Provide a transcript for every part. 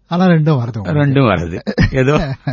ஆனா ரெண்டும் வருது உங்களுக்கு. ரெண்டும் வருது ஏதோ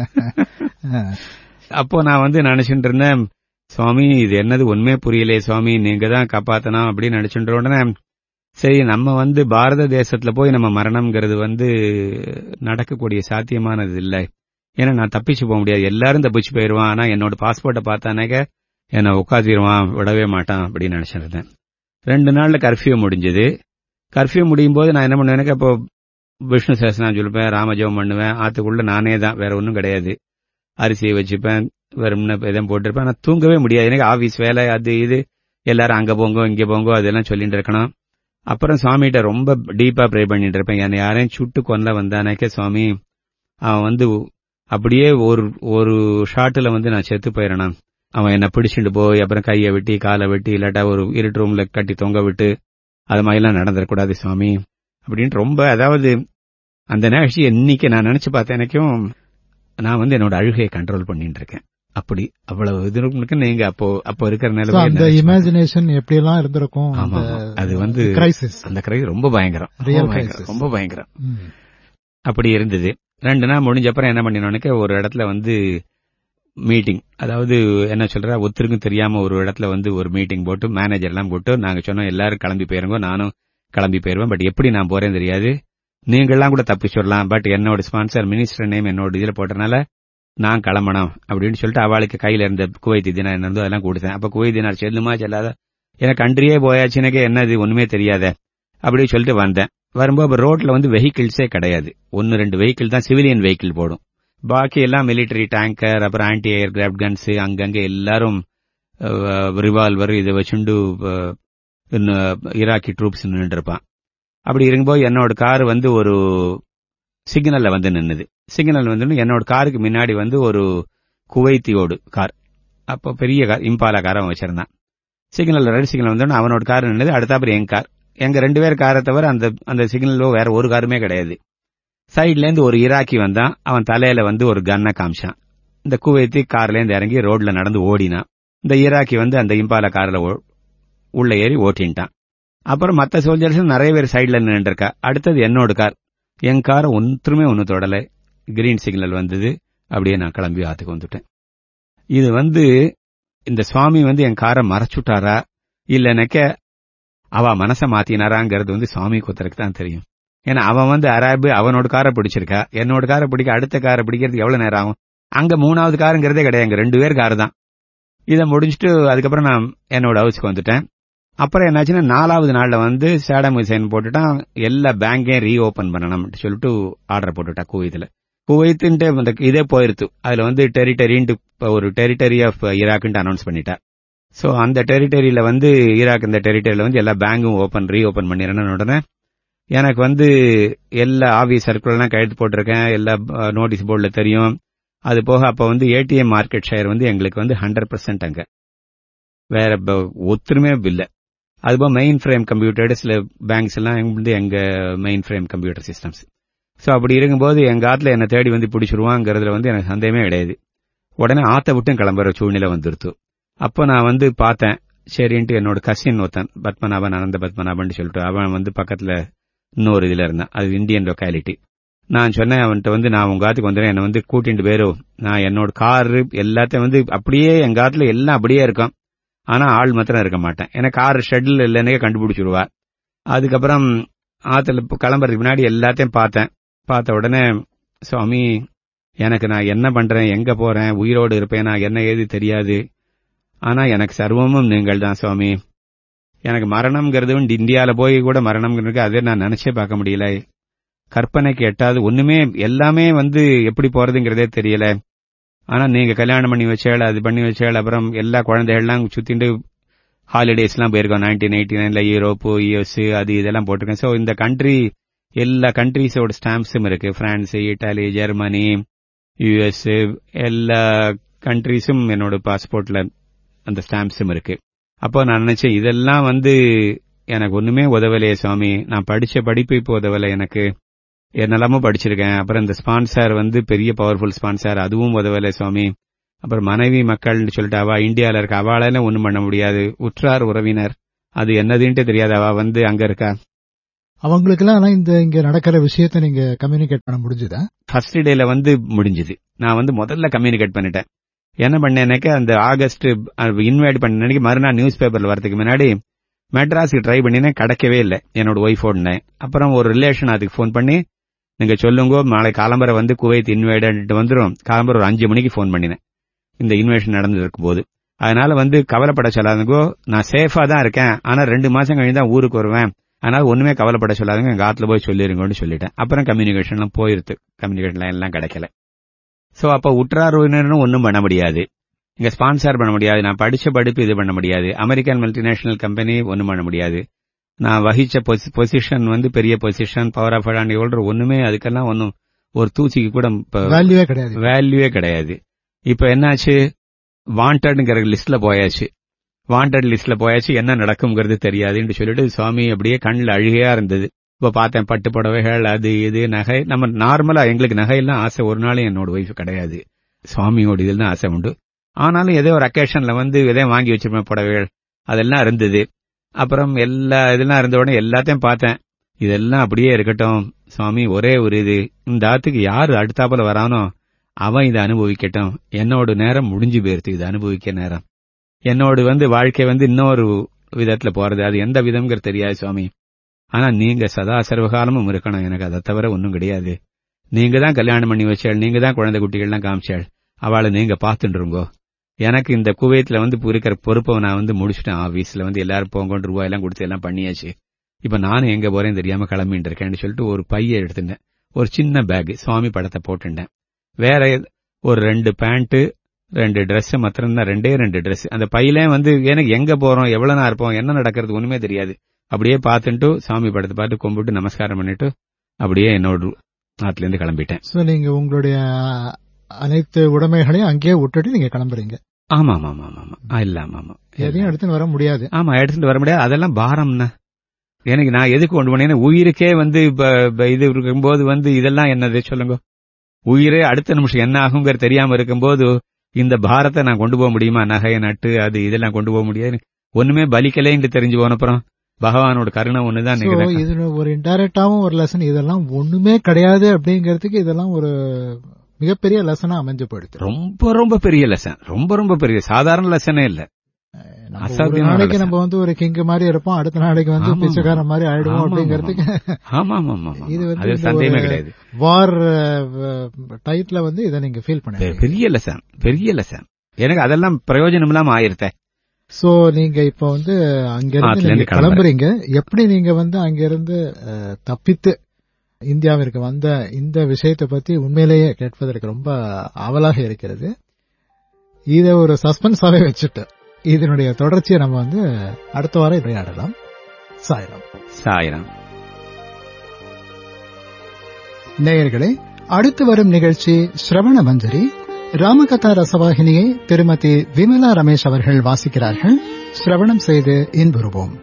அப்போ நான் வந்து நினைச்சுட்டு இருந்தேன் சுவாமி இது என்னது உண்மையே புரியலையே சுவாமி நீங்க தான் காப்பாத்தணும் அப்படின்னு நினைச்சுட்டு உடனே சரி நம்ம வந்து பாரத தேசத்துல போய் நம்ம மரணம்ங்கிறது வந்து நடக்கக்கூடிய சாத்தியமானது இல்லை ஏன்னா நான் தப்பிச்சு போக முடியாது எல்லாரும் தப்பிச்சு போயிடுவான் ஆனா என்னோட பாஸ்போர்ட்டை பார்த்தானாக்க என்னை உட்காந்துருவான் விடவே மாட்டான் அப்படின்னு நினைச்சிருந்தேன் ரெண்டு நாள்ல கர்ஃபியூ முடிஞ்சது கர்ஃபியூ முடியும் போது நான் என்ன பண்ணுவேன் அப்போ விஷ்ணு சேசனம் சொல்லுவேன் ராமஜபம் பண்ணுவேன் ஆத்துக்குள்ள நானே தான் வேற ஒன்றும் கிடையாது அரிசியை வச்சுப்பேன் வெறும்னு எதுவும் போட்டிருப்பேன் ஆனால் தூங்கவே முடியாது எனக்கு ஆபீஸ் வேலை அது இது எல்லாரும் அங்க போங்கோ இங்க போங்கோ அதெல்லாம் சொல்லிட்டு இருக்கணும் அப்புறம் சுவாமிகிட்ட ரொம்ப டீப்பா ப்ரே பண்ணிட்டு இருப்பேன் என்னை யாரையும் சுட்டு கொல்ல வந்தானாக்கே சுவாமி அவன் வந்து அப்படியே ஒரு ஒரு ஷாட்டுல வந்து நான் செத்து போயிடணும் அவன் என்ன பிடிச்சிட்டு போய் அப்புறம் கையை வெட்டி காலை வெட்டி இல்லாட்டா ஒரு இருட்டு ரூம்ல கட்டி தொங்க விட்டு அது மாதிரிலாம் நடந்துடக்கூடாது சுவாமி அப்படின்னு ரொம்ப அதாவது அந்த நிகழ்ச்சி இன்னைக்கு நான் நினைச்சு பார்த்தேன் எனக்கும் நான் வந்து என்னோட அழுகையை கண்ட்ரோல் பண்ணிட்டு இருக்கேன் அப்படி அவ்வளவு இது இருக்கு நீங்க அப்போ அப்போ இருக்கிற So, நிலைமை அந்த இமேஜினேஷன் எப்படி எல்லாம் இருந்திருக்கும் ஆமா ஆமா. அது வந்து கிரைசிஸ் அந்த கிரை ரொம்ப பயங்கரம் Real ரொம்ப பயங்கரம். crisis. ரொம்ப பயங்கரம் அப்படி இருந்தது ரெண்டு நாள் முடிஞ்ச அப்புறம் என்ன பண்ணினோனுக்கு ஒரு இடத்துல வந்து மீட்டிங் அதாவது என்ன சொல்ற ஒருத்தருக்கும் தெரியாம ஒரு இடத்துல வந்து ஒரு மீட்டிங் போட்டு மேனேஜர் எல்லாம் போட்டு நாங்க சொன்னோம் எல்லாரும் கிளம்பி போயிருங்க நானும் கிளம்பி போயிருவேன் பட் எப்படி நான் போறேன்னு தெரியாது நீங்கள்லாம் கூட தப்பி சொல்லலாம் பட் என்னோட ஸ்பான்சர் மினிஸ்டர் நேம் என்னோட இதுல போட்டனால நான் கிளம்பணும் அப்படின்னு சொல்லிட்டு அவளுக்கு கையில இருந்த குவைத் தினார் என்ன இருந்தோ அதெல்லாம் கொடுத்தேன் அப்ப குவைத் தினார் செல்லுமா செல்லாத எனக்கு கண்ட்ரியே போயாச்சுனக்கே என்னது ஒண்ணுமே தெரியாத அப்படி சொல்லிட்டு வந்தேன் வரும்போது அப்ப ரோட்ல வந்து வெஹிக்கிள்ஸே கிடையாது ஒன்னு ரெண்டு வெஹிக்கிள் தான் சிவிலியன் வெஹிக்கிள் போடும் பாக்கி எல்லாம் மிலிட்டரி டேங்கர் அப்புறம் ஆன்டி ஏர் கிராஃப்ட் கன்ஸ் அங்கங்க எல்லாரும் ரிவால்வர் இதை வச்சுண்டு அஹ், இன்னும் ஈராக்கி ட்ரூப்ஸ் நின்று இருப்பான் அப்படி இருக்கும்போது என்னோட கார் வந்து ஒரு சிக்னல்ல வந்து நின்னுது சிக்னல் வந்து என்னோட காருக்கு முன்னாடி வந்து ஒரு குவைத்தியோடு கார் அப்போ பெரிய கார் இம்பாலா கார் அவன் வச்சிருந்தான் சிக்னல் ரெட் சிக்னல் வந்தோடனே அவனோட கார் நின்னது அடுத்தாப்புறம் என் கார் எங்க ரெண்டு பேர் காரை தவிர அந்த அந்த சிக்னலோ வேற ஒரு காருமே கிடையாது சைட்ல இருந்து ஒரு ஈராக்கி வந்தான் அவன் தலையில வந்து ஒரு கன்னை காமிச்சான் இந்த குவைத்தி கார்ல இருந்து இறங்கி ரோட்ல நடந்து ஓடினான் இந்த ஈராக்கி வந்து அந்த இம்பாலா கார்ல ஓ- உள்ள ஏறி ஓட்டின்ட்டான் அப்புறம் மத்த சோல்ஜர்ஸ் நிறைய பேர் சைடுல நின்றுருக்கா அடுத்தது என்னோட கார் என் காரை ஒன்றுமே ஒன்று தொடலை கிரீன் சிக்னல் வந்தது அப்படியே நான் கிளம்பி ஆத்துக்கு வந்துட்டேன் இது வந்து இந்த சுவாமி வந்து என் காரை மறைச்சுட்டாரா இல்லைனாக்க அவ மனசை மாத்தினாராங்கிறது வந்து சுவாமி குத்தருக்கு தான் தெரியும் ஏன்னா அவன் வந்து அராபு அவனோட காரை பிடிச்சிருக்கா என்னோட காரை பிடிக்க அடுத்த காரை பிடிக்கிறதுக்கு எவ்வளவு நேரம் ஆகும் அங்க மூணாவது காருங்கிறதே கிடையாது அங்க ரெண்டு பேர் காரு தான் இதை முடிஞ்சிட்டு அதுக்கப்புறம் நான் என்னோட ஹவுஸ்க்கு வந்துட்டேன் அப்புறம் என்னாச்சுன்னா நாலாவது நாள்ல வந்து சேடம் ஹுசைன் போட்டுட்டான் எல்லா பேங்கையும் ரீஓபன் பண்ணணும்னு சொல்லிட்டு ஆர்டர் போட்டுட்டா குவைத்துல குவைத்துன்ட்டு அந்த இதே போயிருத்து அதுல வந்து டெரிட்டரின்ட்டு இப்ப ஒரு டெரிட்டரி ஆஃப் ஈராக்ன்ட்டு அனௌன்ஸ் பண்ணிட்டா சோ அந்த டெரிட்டரியில வந்து ஈராக் இந்த டெரிட்டரியில வந்து எல்லா பேங்கும் ஓபன் ரீஓபன் பண்ணிடணும் உடனே எனக்கு வந்து எல்லா ஆபீஸ் சர்க்குலாம் கையெழுத்து போட்டிருக்கேன் எல்லா நோட்டீஸ் போர்டுல தெரியும் அது போக அப்ப வந்து ஏடிஎம் மார்க்கெட் ஷேர் வந்து எங்களுக்கு வந்து ஹண்ட்ரட் பர்சன்ட் அங்க வேற ப- ஒத்துருமே இல்ல அதுபோக மெயின் ஃப்ரேம் கம்ப்யூட்டர் சில பேங்க்ஸ் எல்லாம் வந்து எங்க mainframe computer systems so அப்படி இருக்கும்போது எங்க ஆத்துல என்ன தேடி வந்து பிடிச்சிருவாங்கிறதுல வந்து எனக்கு சந்தேகமே கிடையாது உடனே ஆத்த விட்டும் கிளம்புற சூழ்நிலை வந்துருத்து அப்போ நான் வந்து பார்த்தேன் சரின்ட்டு என்னோட கசின் ஒருத்தன் பத்மநாபன் அனந்த பத்மநாபன் சொல்லிட்டு அவன் வந்து பக்கத்துல இன்னொரு இதுல இருந்தான் அது இந்தியன் லொக்காலிட்டி நான் சொன்னேன் அவன்கிட்ட வந்து நான் உங்க ஆத்துக்கு வந்துடுறேன் என்னை வந்து கூட்டிட்டு போயிரும் நான் என்னோட காரு எல்லாத்தையும் வந்து அப்படியே எங்க ஆத்துல எல்லாம் அப்படியே இருக்கும் ஆனா ஆள் மாத்திரம் இருக்க மாட்டேன் ஏன்னா கார் ஷெட்ல இல்லைன்னே கண்டுபிடிச்சிருவா அதுக்கப்புறம் ஆத்துல இப்ப கிளம்புறதுக்கு முன்னாடி எல்லாத்தையும் பார்த்தேன் பார்த்த உடனே சுவாமி எனக்கு நான் என்ன பண்றேன் எங்க போறேன் உயிரோடு இருப்பேனா என்ன ஏது தெரியாது ஆனா எனக்கு சர்வமும் நீங்கள் தான் சுவாமி எனக்கு மரணம்ங்கிறது வந்து இந்தியால போய் கூட மரணம்ங்கிறது அதே நான் நினைச்சே பார்க்க முடியல கற்பனைக்கு எட்டாது ஒண்ணுமே எல்லாமே வந்து எப்படி போறதுங்கிறதே தெரியல ஆனா நீங்க கல்யாணம் பண்ணி வச்சேள் அது பண்ணி வச்சேள் அப்புறம் எல்லா குழந்தைகள்லாம் சுத்திண்டு ஹாலிடேஸ் எல்லாம் போயிருக்கோம் நைன்டீன் எயிட்டி நைன்ல யூரோப்பு யூஎஸ் அது இதெல்லாம் போட்டிருக்கேன் சோ இந்த கண்ட்ரி எல்லா கண்ட்ரீஸோட ஸ்டாம்ப்ஸும் இருக்கு பிரான்ஸ் இட்டாலி ஜெர்மனி யுஎஸ் எல்லா கண்ட்ரீஸும் என்னோட பாஸ்போர்ட்ல அந்த ஸ்டாம்ப்ஸும் இருக்கு அப்போ நான் நினைச்சேன் இதெல்லாம் வந்து எனக்கு ஒண்ணுமே உதவலையே சுவாமி நான் படிச்ச படிப்பு இப்போ உதவலை எனக்கு என்னெல்லாமோ படிச்சிருக்கேன் அப்புறம் இந்த ஸ்பான்சர் வந்து பெரிய பவர்ஃபுல் ஸ்பான்சர் அதுவும் உதவலை சுவாமி அப்புறம் மனைவி மக்கள்னு சொல்லிட்டு அவ இந்தியால இருக்க அவளால ஒண்ணும் பண்ண முடியாது உற்றார் உறவினர் அது என்னதுன்ட்டு தெரியாது அவ வந்து அங்க இருக்கா அவங்களுக்கு எல்லாம் இந்த இங்க நடக்கிற விஷயத்த நீங்க கம்யூனிகேட் பண்ண முடிஞ்சுதா ஃபர்ஸ்ட் டேல வந்து முடிஞ்சுது நான் வந்து முதல்ல கம்யூனிகேட் பண்ணிட்டேன் என்ன பண்ணேன்னாக்க அந்த ஆகஸ்ட் இன்வைட் பண்ண அன்னைக்கு மறுநாள் நியூஸ் பேப்பர்ல வரதுக்கு முன்னாடி மெட்ராஸுக்கு ட்ரை பண்ணினேன் கிடைக்கவே இல்லை என்னோட ஒய்ஃபோட அப்புறம் ஒரு ரிலேஷன் அதுக்கு ஃபோன் பண்ணி நீங்க சொல்லுங்க நாளை காலம்பரை வந்து குவைத் இன்வைட் வந்துரும் காலம்பரை ஒரு அஞ்சு மணிக்கு ஃபோன் பண்ணினேன் இந்த இன்வைஷன் நடந்திருக்கும் போது அதனால வந்து கவலைப்பட சொல்லாதுங்கோ நான் சேஃபா தான் இருக்கேன் ஆனா ரெண்டு மாசம் கழிஞ்சு தான் ஊருக்கு வருவேன் அதனால ஒண்ணுமே கவலைப்பட சொல்லாதுங்க எங்க ஆத்துல போய் சொல்லிருங்கன்னு சொல்லிட்டேன் அப்புறம் கம்யூனிகேஷன்லாம் போயிருது கம்யூனிகேஷன் எல்லாம் கிடைக்கல சோ அப்ப உற்றார் உறவினரும் ஒன்றும் பண்ண முடியாது இங்க ஸ்பான்சர் பண்ண முடியாது நான் படிச்ச படிப்பு இது பண்ண முடியாது அமெரிக்கன் மல்டிநேஷனல் கம்பெனி ஒன்றும் பண்ண முடியாது நான் வகிச்ச பொசிஷன் வந்து பெரிய position power of and holder ஒண்ணுமே அதுக்கெல்லாம் ஒன்றும் ஒரு தூசிக்கு கூட வேல்யூவே கிடையாது வேல்யூவே கிடையாது இப்ப என்னாச்சு வாண்டட்ங்கிற லிஸ்ட்ல போயாச்சு வாண்டட் லிஸ்ட்ல போயாச்சு என்ன நடக்கும்ங்கிறது தெரியாதுன்னு சொல்லிட்டு சுவாமி அப்படியே கண்ணில் அழுகையா இருந்தது இப்ப பார்த்தேன் பட்டு புடவைகள் அது இது நகை நம்ம நார்மலா எங்களுக்கு நகையெல்லாம் ஆசை ஒரு நாளும் என்னோட ஒய்ஃப் கிடையாது சுவாமியோட இதில் தான் ஆசை உண்டு ஆனாலும் ஏதோ ஒரு அக்கேஷன்ல வந்து எதையும் வாங்கி வச்சிருப்பேன் புடவைகள் அதெல்லாம் இருந்தது அப்புறம் எல்லா இதெல்லாம் இருந்த உடனே எல்லாத்தையும் பார்த்தேன் இதெல்லாம் அப்படியே இருக்கட்டும் சுவாமி ஒரே ஒரு இது இந்த ஆத்துக்கு யாரு அடுத்தாப்புல வரானோ அவன் இதை அனுபவிக்கட்டும் என்னோட நேரம் முடிஞ்சு போயிருது இதை அனுபவிக்க நேரம் என்னோட வந்து வாழ்க்கை வந்து இன்னொரு விதத்துல போறது அது எந்த விதம்ங்கிறது தெரியாது சுவாமி ஆனா நீங்க சதா சர்வகாலமும் இருக்கணும் எனக்கு அதை தவிர ஒன்றும் கிடையாது நீங்க தான் கல்யாணம் பண்ணி வச்சாள் நீங்க தான் குழந்தை குட்டிகள்லாம் காமிச்சாள் அவளை நீங்க பாத்துட்டுருங்கோ எனக்கு இந்த குவைத்துல வந்து இருக்கிற பொறுப்பை நான் வந்து முடிச்சுட்டேன் ஆபீஸ்ல வந்து எல்லாரும் போங்கன்னு ரூபாய் எல்லாம் கொடுத்து எல்லாம் பண்ணியாச்சு இப்ப நானும் எங்க போறேன் தெரியாம கிளம்பிட்டு இருக்கேன்னு சொல்லிட்டு ஒரு பைய எடுத்துட்டேன் ஒரு சின்ன பேக் சுவாமி படத்தை போட்டுட்டேன் வேற ஒரு ரெண்டு பேண்ட் ரெண்டு ட்ரெஸ் மாத்திரம் தான் ரெண்டே ரெண்டு ட்ரெஸ் அந்த பையிலே வந்து எனக்கு எங்க போறோம் எவ்வளவு நேரம் இருப்போம் என்ன நடக்கிறது ஒண்ணுமே தெரியாது அப்படியே பார்த்துட்டு சாமி படத்தை பார்த்து கும்பிட்டு நமஸ்காரம் பண்ணிட்டு அப்படியே என்னோட நாட்டுல இருந்து கிளம்பிட்டேன் சோ நீங்க உங்களுடைய அனைத்து உடைமைகளையும் அங்கேயே விட்டுட்டு நீங்க கிளம்புறீங்க ஆமா ஆமா ஆமா ஆமா இல்ல ஆமா ஆமா எதையும் எடுத்துன்னு வர முடியாது ஆமா எடுத்துட்டு வர முடியாது அதெல்லாம் பாரம்னா எனக்கு நான் எதுக்கு கொண்டு போனேன் உயிருக்கே வந்து இது இருக்கும்போது வந்து இதெல்லாம் என்னது சொல்லுங்க உயிரே அடுத்த நிமிஷம் என்ன ஆகுங்கிற தெரியாம இருக்கும்போது இந்த பாரத்தை நான் கொண்டு போக முடியுமா நகைய நட்டு அது இதெல்லாம் கொண்டு போக முடியாது ஒண்ணுமே பலிக்கலேன்னு தெரிஞ்சு போனப்புறம் பகவானோட கருணை ஒண்ணுதான் இது ஒரு இன்டைரக்டாவும் ஒரு லெசன் இதெல்லாம் ஒண்ணுமே கிடையாது அப்படிங்கறதுக்கு இதெல்லாம் ஒரு மிகப்பெரிய லெசனா அமைஞ்சு போயிடுது ரொம்ப ரொம்ப பெரிய லெசன் ரொம்ப ரொம்ப பெரிய சாதாரண லெசனே இல்ல ஒரு நாளைக்கு நம்ம வந்து ஒரு கிங் மாதிரி இருப்போம் அடுத்த நாளைக்கு வந்து பிச்சைக்காரன் மாதிரி ஆயிடுவோம் அப்படிங்கறதுக்கு ஆமா ஆமா ஆமா இது அது சந்தேகமே கிடையாது வார் டைட்ல வந்து இதை நீங்க ஃபீல் பண்ண பெரிய லெசன் பெரிய லெசன் எனக்கு அதெல்லாம் பிரயோஜனம் இல்லாம ஆயிருத்த சோ நீங்க இப்ப வந்து அங்கிருந்து நீங்க கிளம்புறீங்க எப்படி நீங்க வந்து அங்கிருந்து தப்பித்து இந்தியாவிற்கு வந்த இந்த விஷயத்தை பத்தி உண்மையிலேயே கேட்பதற்கு ரொம்ப ஆவலாக இருக்கிறது இத ஒரு சஸ்பென்ஸாவே வச்சுட்டு இதனுடைய தொடர்ச்சியை நம்ம வந்து அடுத்த வாரம் விளையாடலாம் சாயிரம் சாயிரம் நேயர்களே அடுத்து வரும் நிகழ்ச்சி ஸ்ரவண மஞ்சரி ராமகதா ரசவாகினியை திருமதி விமலா ரமேஷ் அவர்கள் வாசிக்கிறார்கள் சிரவணம் செய்து இன்புறுவோம்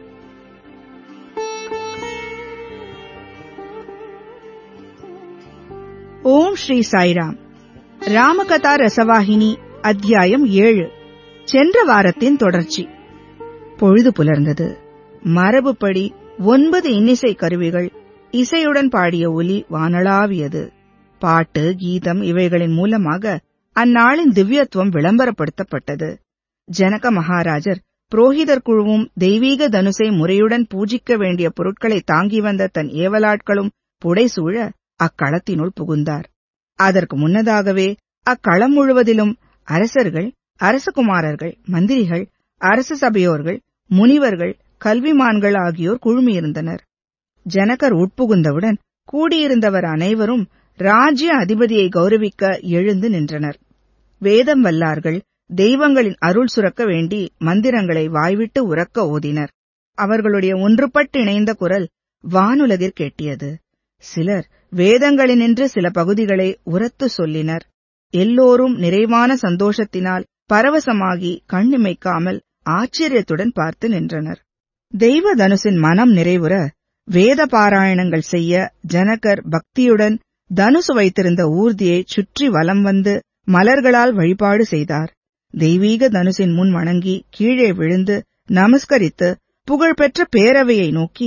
ஓம் ஸ்ரீ சாய்ராம் ராமகதா ரசவாகினி அத்தியாயம் ஏழு சென்ற வாரத்தின் தொடர்ச்சி பொழுது புலர்ந்தது மரபுப்படி ஒன்பது இன்னிசை கருவிகள் இசையுடன் பாடிய ஒலி வானளாவியது பாட்டு கீதம் இவைகளின் மூலமாக அந்நாளின் திவ்யத்துவம் விளம்பரப்படுத்தப்பட்டது ஜனக மகாராஜர் புரோகிதர் குழுவும் தெய்வீக தனுசை முறையுடன் பூஜிக்க வேண்டிய பொருட்களை தாங்கி வந்த தன் ஏவலாட்களும் புடைசூழ அக்களத்தினுள் புகுந்தார் அதற்கு முன்னதாகவே அக்களம் முழுவதிலும் அரசர்கள் அரசகுமாரர்கள் மந்திரிகள் அரச சபையோர்கள் முனிவர்கள் கல்விமான்கள் ஆகியோர் குழுமியிருந்தனர் ஜனகர் உட்புகுந்தவுடன் கூடியிருந்தவர் அனைவரும் ராஜ்ய அதிபதியை கௌரவிக்க எழுந்து நின்றனர் வேதம் வல்லார்கள் தெய்வங்களின் அருள் சுரக்க வேண்டி மந்திரங்களை வாய்விட்டு உறக்க ஓதினர் அவர்களுடைய ஒன்றுபட்டு இணைந்த குரல் வானுலகிற் கேட்டியது சிலர் வேதங்களினின்று சில பகுதிகளை உரத்து சொல்லினர் எல்லோரும் நிறைவான சந்தோஷத்தினால் பரவசமாகி கண்ணிமைக்காமல் ஆச்சரியத்துடன் பார்த்து நின்றனர் தெய்வ தனுசின் மனம் நிறைவுற வேத பாராயணங்கள் செய்ய ஜனகர் பக்தியுடன் தனுசு வைத்திருந்த ஊர்தியை சுற்றி வலம் வந்து மலர்களால் வழிபாடு செய்தார் தெய்வீக தனுசின் முன் வணங்கி கீழே விழுந்து நமஸ்கரித்து புகழ்பெற்ற பேரவையை நோக்கி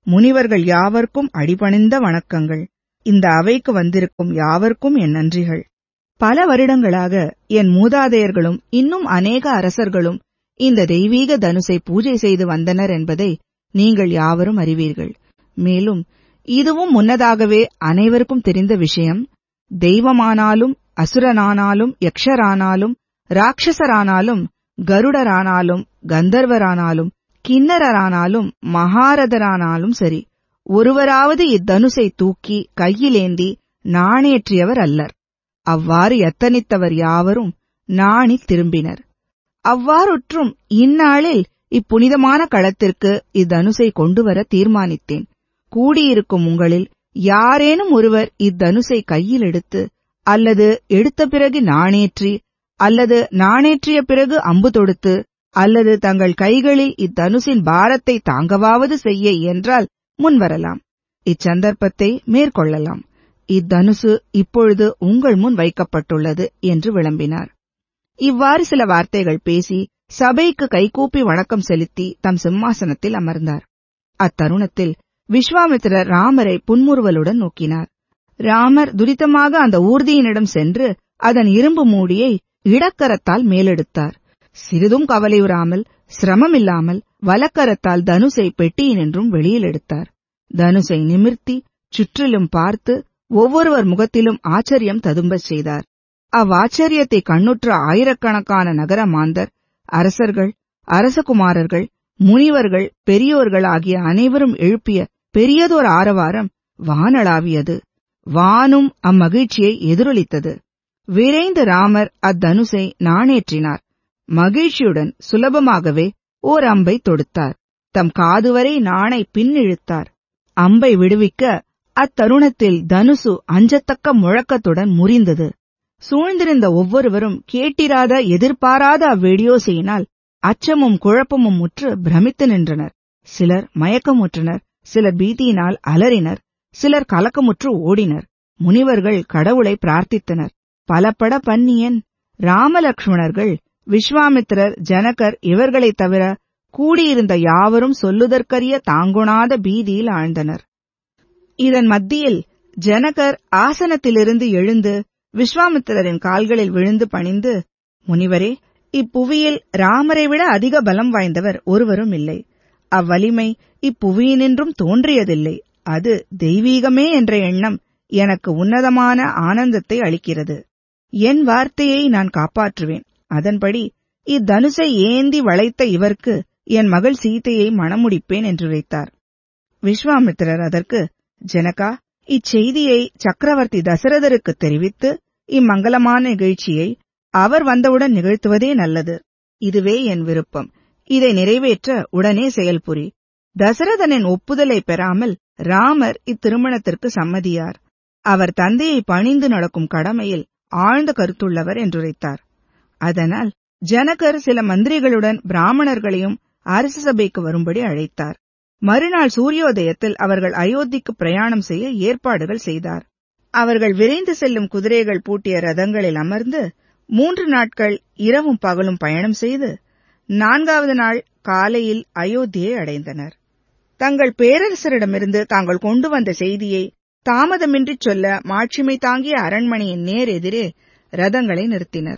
முனிவர்கள் யாவர்க்கும் அடிபணிந்த வணக்கங்கள் இந்த அவைக்கு வந்திருக்கும் யாவர்க்கும் என் நன்றிகள் பல வருடங்களாக என் மூதாதையர்களும் இன்னும் அநேக அரசர்களும் இந்த தெய்வீக தனுசை பூஜை செய்து வந்தனர் என்பதை நீங்கள் யாவரும் அறிவீர்கள் மேலும் இதுவும் முன்னதாகவே அனைவருக்கும் தெரிந்த விஷயம் தெய்வமானாலும் அசுரனானாலும் யக்ஷரானாலும் ராட்சசரானாலும் கருடரானாலும் கந்தர்வரானாலும் கிண்ணரரானாலும் மகாரதரானாலும் சரி ஒருவராவது இத்தனுசை தூக்கி கையிலேந்தி நாணேற்றியவர் அல்லர் அவ்வாறு எத்தனித்தவர் யாவரும் நாணி திரும்பினர் அவ்வாறுற்றும் இந்நாளில் இப்புனிதமான களத்திற்கு இத்தனுசை கொண்டுவர தீர்மானித்தேன் கூடியிருக்கும் உங்களில் யாரேனும் ஒருவர் இத்தனுசை கையில் எடுத்து அல்லது எடுத்த பிறகு நாணேற்றி அல்லது நாணேற்றிய பிறகு அம்பு தொடுத்து அல்லது தங்கள் கைகளில் இத்தனுசின் பாரத்தை தாங்கவாவது செய்ய இயன்றால் முன்வரலாம் இச்சந்தர்ப்பத்தை மேற்கொள்ளலாம் இத்தனுசு இப்பொழுது உங்கள் முன் வைக்கப்பட்டுள்ளது என்று விளம்பினார் இவ்வாறு சில வார்த்தைகள் பேசி சபைக்கு கைகூப்பி வணக்கம் செலுத்தி தம் சிம்மாசனத்தில் அமர்ந்தார் அத்தருணத்தில் விஸ்வாமித்திரர் ராமரை புன்முறுவலுடன் நோக்கினார் ராமர் துரிதமாக அந்த ஊர்தியினிடம் சென்று அதன் இரும்பு மூடியை இடக்கரத்தால் மேலெடுத்தார் சிறிதும் கவலையுறாமல் சிரமமில்லாமல் வலக்கரத்தால் தனுசை பெட்டியினின்றும் வெளியில் எடுத்தார் தனுசை நிமிர்த்தி சுற்றிலும் பார்த்து ஒவ்வொருவர் முகத்திலும் ஆச்சரியம் ததும்பச் செய்தார் அவ்வாச்சரியத்தை கண்ணுற்ற ஆயிரக்கணக்கான நகர மாந்தர் அரசர்கள் அரசகுமாரர்கள் முனிவர்கள் பெரியோர்கள் ஆகிய அனைவரும் எழுப்பிய பெரியதோர் ஆரவாரம் வானளாவியது வானும் அம்மகிழ்ச்சியை எதிரொலித்தது விரைந்து ராமர் அத்தனுசை நாணேற்றினார் மகிழ்ச்சியுடன் சுலபமாகவே ஓர் அம்பை தொடுத்தார் தம் காதுவரை நாணை பின்னிழுத்தார் அம்பை விடுவிக்க அத்தருணத்தில் தனுசு அஞ்சத்தக்க முழக்கத்துடன் முறிந்தது சூழ்ந்திருந்த ஒவ்வொருவரும் கேட்டிராத எதிர்பாராத அவ்வெடியோசையினால் அச்சமும் குழப்பமும் முற்று பிரமித்து நின்றனர் சிலர் மயக்கமுற்றனர் சிலர் பீதியினால் அலறினர் சிலர் கலக்கமுற்று ஓடினர் முனிவர்கள் கடவுளை பிரார்த்தித்தனர் பலப்பட பன்னியன் ராமலக்ஷ்மணர்கள் விஸ்வாமித்திரர் ஜனகர் இவர்களைத் தவிர கூடியிருந்த யாவரும் சொல்லுதற்கரிய தாங்குணாத பீதியில் ஆழ்ந்தனர் இதன் மத்தியில் ஜனகர் ஆசனத்திலிருந்து எழுந்து விஸ்வாமித்திரரின் கால்களில் விழுந்து பணிந்து முனிவரே இப்புவியில் ராமரை விட அதிக பலம் வாய்ந்தவர் ஒருவரும் இல்லை அவ்வலிமை இப்புவியினின்றும் தோன்றியதில்லை அது தெய்வீகமே என்ற எண்ணம் எனக்கு உன்னதமான ஆனந்தத்தை அளிக்கிறது என் வார்த்தையை நான் காப்பாற்றுவேன் அதன்படி இத்தனுசை ஏந்தி வளைத்த இவர்க்கு என் மகள் சீதையை மணமுடிப்பேன் என்று உரைத்தார் விஸ்வாமித்திரர் அதற்கு ஜனகா இச்செய்தியை சக்கரவர்த்தி தசரதருக்கு தெரிவித்து இம்மங்கலமான நிகழ்ச்சியை அவர் வந்தவுடன் நிகழ்த்துவதே நல்லது இதுவே என் விருப்பம் இதை நிறைவேற்ற உடனே செயல்புரி தசரதனின் ஒப்புதலை பெறாமல் ராமர் இத்திருமணத்திற்கு சம்மதியார் அவர் தந்தையை பணிந்து நடக்கும் கடமையில் ஆழ்ந்த கருத்துள்ளவர் என்றுரைத்தார் அதனால் ஜனகர் சில மந்திரிகளுடன் பிராமணர்களையும் அரச சபைக்கு வரும்படி அழைத்தார் மறுநாள் சூரியோதயத்தில் அவர்கள் அயோத்திக்கு பிரயாணம் செய்ய ஏற்பாடுகள் செய்தார் அவர்கள் விரைந்து செல்லும் குதிரைகள் பூட்டிய ரதங்களில் அமர்ந்து மூன்று நாட்கள் இரவும் பகலும் பயணம் செய்து நான்காவது நாள் காலையில் அயோத்தியை அடைந்தனர் தங்கள் பேரரசரிடமிருந்து தாங்கள் கொண்டு வந்த செய்தியை தாமதமின்றிச் சொல்ல மாட்சிமை தாங்கிய அரண்மனையின் நேர் எதிரே ரதங்களை நிறுத்தினர்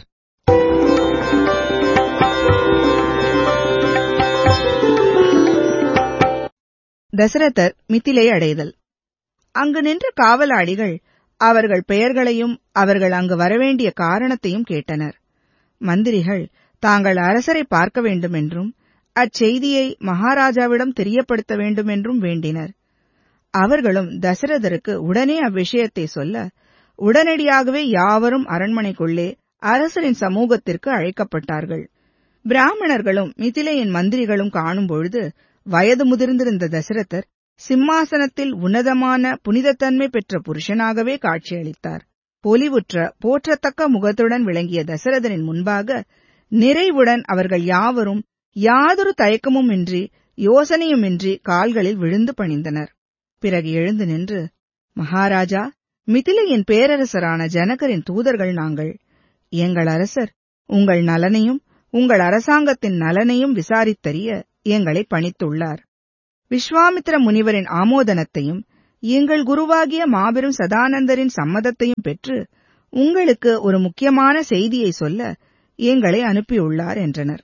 தசரதர் மித்திலை அடைதல் அங்கு நின்ற காவலாளிகள் அவர்கள் பெயர்களையும் அவர்கள் அங்கு வரவேண்டிய காரணத்தையும் கேட்டனர் மந்திரிகள் தாங்கள் அரசரை பார்க்க வேண்டுமென்றும் அச்செய்தியை மகாராஜாவிடம் தெரியப்படுத்த வேண்டுமென்றும் வேண்டினர் அவர்களும் தசரதருக்கு உடனே அவ்விஷயத்தை சொல்ல உடனடியாகவே யாவரும் அரண்மனைக்குள்ளே அரசரின் சமூகத்திற்கு அழைக்கப்பட்டார்கள் பிராமணர்களும் மிதிலையின் மந்திரிகளும் காணும்பொழுது வயது முதிர்ந்திருந்த தசரதர் சிம்மாசனத்தில் உன்னதமான புனிதத்தன்மை பெற்ற புருஷனாகவே காட்சியளித்தார் பொலிவுற்ற போற்றத்தக்க முகத்துடன் விளங்கிய தசரதனின் முன்பாக நிறைவுடன் அவர்கள் யாவரும் யாதொரு தயக்கமுமின்றி யோசனையுமின்றி கால்களில் விழுந்து பணிந்தனர் பிறகு எழுந்து நின்று மகாராஜா மிதிலையின் பேரரசரான ஜனகரின் தூதர்கள் நாங்கள் எங்கள் அரசர் உங்கள் நலனையும் உங்கள் அரசாங்கத்தின் நலனையும் விசாரித்தறிய எங்களை பணித்துள்ளார் விஸ்வாமித்திர முனிவரின் ஆமோதனத்தையும் எங்கள் குருவாகிய மாபெரும் சதானந்தரின் சம்மதத்தையும் பெற்று உங்களுக்கு ஒரு முக்கியமான செய்தியை சொல்ல எங்களை அனுப்பியுள்ளார் என்றனர்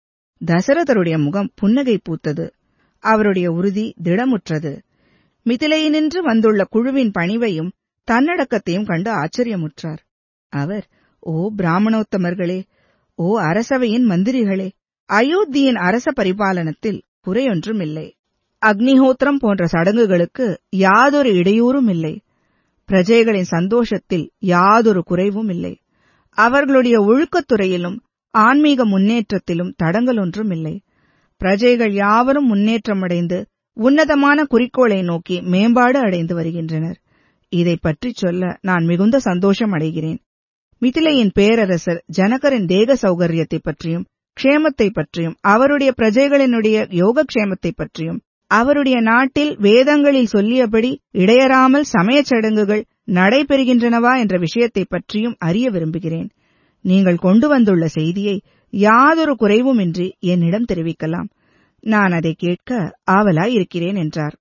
தசரதருடைய முகம் புன்னகை பூத்தது அவருடைய உறுதி திடமுற்றது மிதிலையினின்று வந்துள்ள குழுவின் பணிவையும் தன்னடக்கத்தையும் கண்டு ஆச்சரியமுற்றார் அவர் ஓ பிராமணோத்தமர்களே ஓ அரசவையின் மந்திரிகளே அயோத்தியின் அரச பரிபாலனத்தில் குறையொன்றும் இல்லை அக்னிஹோத்திரம் போன்ற சடங்குகளுக்கு யாதொரு இடையூறும் இல்லை பிரஜைகளின் சந்தோஷத்தில் யாதொரு குறைவும் இல்லை அவர்களுடைய ஒழுக்கத்துறையிலும் ஆன்மீக முன்னேற்றத்திலும் தடங்கள் ஒன்றும் இல்லை பிரஜைகள் யாவரும் முன்னேற்றமடைந்து உன்னதமான குறிக்கோளை நோக்கி மேம்பாடு அடைந்து வருகின்றனர் இதை பற்றி சொல்ல நான் மிகுந்த சந்தோஷம் அடைகிறேன் மிதிலையின் பேரரசர் ஜனகரின் தேக சௌகரியத்தை பற்றியும் க்ஷேமத்தை பற்றியும் அவருடைய பிரஜைகளினுடைய யோகக்ஷேமத்தை பற்றியும் அவருடைய நாட்டில் வேதங்களில் சொல்லியபடி இடையறாமல் சமயச் சடங்குகள் நடைபெறுகின்றனவா என்ற விஷயத்தை பற்றியும் அறிய விரும்புகிறேன் நீங்கள் கொண்டு வந்துள்ள செய்தியை யாதொரு குறைவுமின்றி என்னிடம் தெரிவிக்கலாம் நான் அதை கேட்க ஆவலாய் இருக்கிறேன் என்றார்